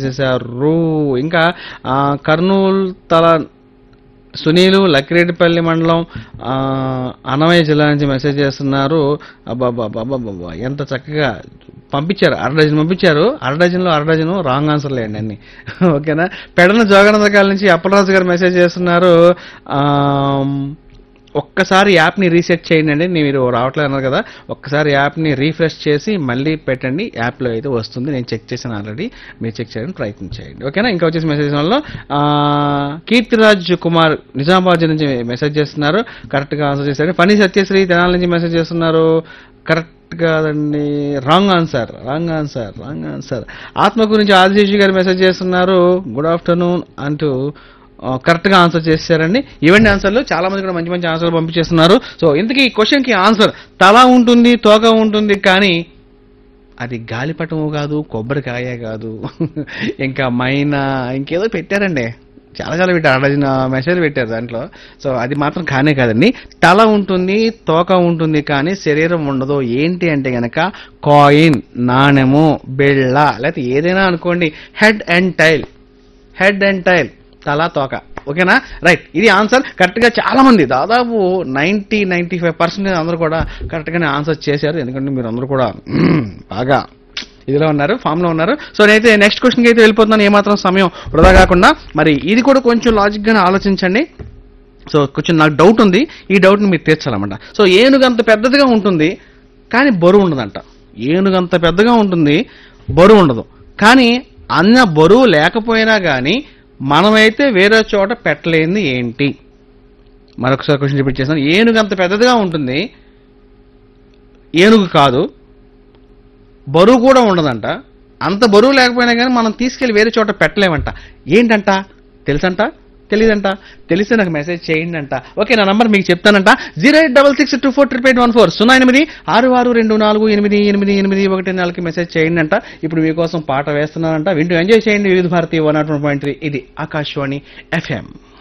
చేశారు ఇంకా ఆ, కర్నూలు తల సునీలు లక్కిరెడ్డిపల్లి మండలం ఆ, అన్నమయ్య జిల్లా నుంచి మెసేజ్ చేస్తున్నారు అబ్బాబ్బాబ్బాబ్బా ఎంత చక్కగా పంపించారు అర డజన్ పంపించారు అర డజన్లో అర డజన్ రాంగ్ ఆన్సర్లే అండి అన్ని ఓకేనా పెడన జోగనందకాల నుంచి అప్పలరాజు గారు మెసేజ్ చేస్తున్నారు ఆమ్, ఒక్కసారి యాప్ని రీసెట్ చేయండి అండి మీరు రావట్లేదు అన్నారు కదా ఒక్కసారి యాప్ని రీఫ్రెష్ చేసి మళ్ళీ పెట్టండి యాప్లో అయితే వస్తుంది నేను చెక్ చేశాను ఆల్రెడీ మీరు చెక్ చేయడానికి ప్రయత్నం చేయండి ఓకేనా ఇంకా వచ్చేసి మెసేజ్ వల్ల కీర్తిరాజ్ కుమార్ నిజామాబాద్ నుంచి మెసేజ్ చేస్తున్నారు కరెక్ట్గా ఆన్సర్ చేశారు ఫనీ సత్యశ్రీ తెనాల నుంచి మెసేజ్ చేస్తున్నారు కరెక్ట్ కాదండి wrong answer wrong answer wrong answer ఆత్మ గురించి ఆదిశేషి గారు మెసేజ్ చేస్తున్నారు గుడ్ ఆఫ్టర్నూన్ అంటూ ఆ, కరెక్ట్ గా ఆన్సర్ చేశారండి ఇవన్నీ ఆన్సర్లు చాలా మంది కూడా మంచి మంచి ఆన్సర్లు పంపించేస్తున్నారు సో ఇంతకీ ఈ క్వశ్చన్ కి ఆన్సర్ తల ఉంటుంది తోక ఉంటుంది కానీ అది గాలిపటము కాదు కొబ్బరికాయ కాదు ఇంకా మైనా ఇంకేదో పెట్టారండి చాలా చాలా పెట్టారు అడజిన మెసేజ్ పెట్టారు దాంట్లో సో అది మాత్రం కానే కాదండి తల ఉంటుంది తోక ఉంటుంది కానీ శరీరం ఉండదు ఏంటి అంటే గనక కాయిన్ నాణెము బిళ్ళ లేకపోతే ఏదైనా అనుకోండి head and tail head and tail తల తోక ఓకేనా రైట్ ఇది ఆన్సర్ కరెక్ట్ గా చాలా మంది దాదాపు నైన్టీ నైన్టీ ఫైవ్ పర్సెంట్ అందరూ కూడా కరెక్ట్ గానే ఆన్సర్ చేశారు ఎందుకంటే మీరు అందరూ కూడా మ్మ్, బాగా ఇదిలో ఉన్నారు ఫామ్ లో ఉన్నారు సో నేనైతే నెక్స్ట్ క్వశ్చన్కి అయితే వెళ్ళిపోతున్నాను ఏమాత్రం సమయం వృధా కాకుండా మరి ఇది కూడా కొంచెం లాజిక్ గానే ఆలోచించండి సో కొంచెం నాకు డౌట్ ఉంది ఈ డౌట్ని మీరు తీర్చాలన్నమాట సో ఏనుగు అంత పెద్దదిగా ఉంటుంది కానీ బరువు ఉండదంట ఏనుగు అంత పెద్దగా ఉంటుంది బరువు ఉండదు కానీ అన్న బరువు లేకపోయినా కానీ మనమైతే వేరే చోట పెట్టలేనిది ఏంటి మరొకసారి క్వశ్చన్ రిపీట్ చేస్తాను ఏనుగు అంత పెద్దదిగా ఉంటుంది ఏనుగు కాదు బరువు కూడా ఉండదంట అంత బరువు లేకపోయినా కానీ మనం తీసుకెళ్లి వేరే చోట పెట్టలేమంట ఏంటంట తెలుసంట తెలీదంట తెలిస్తే నాకు మెసేజ్ చేయండి అంట ఓకే నా నంబర్ మీకు చెప్తానంట zero eight double six two four triple eight one four సున్నా ఎనిమిది ఆరు ఆరు రెండు నాలుగు ఎనిమిది ఎనిమిది ఎనిమిది ఒకటి నాలుగుకి మెసేజ్ చేయండి అంట ఇప్పుడు మీకోసం పాట వేస్తున్నానంట వింటూ ఎంజాయ్ చేయండి Vividha Bharati one not one point three ఇది ఆకాశవాణి ఎఫ్ఎం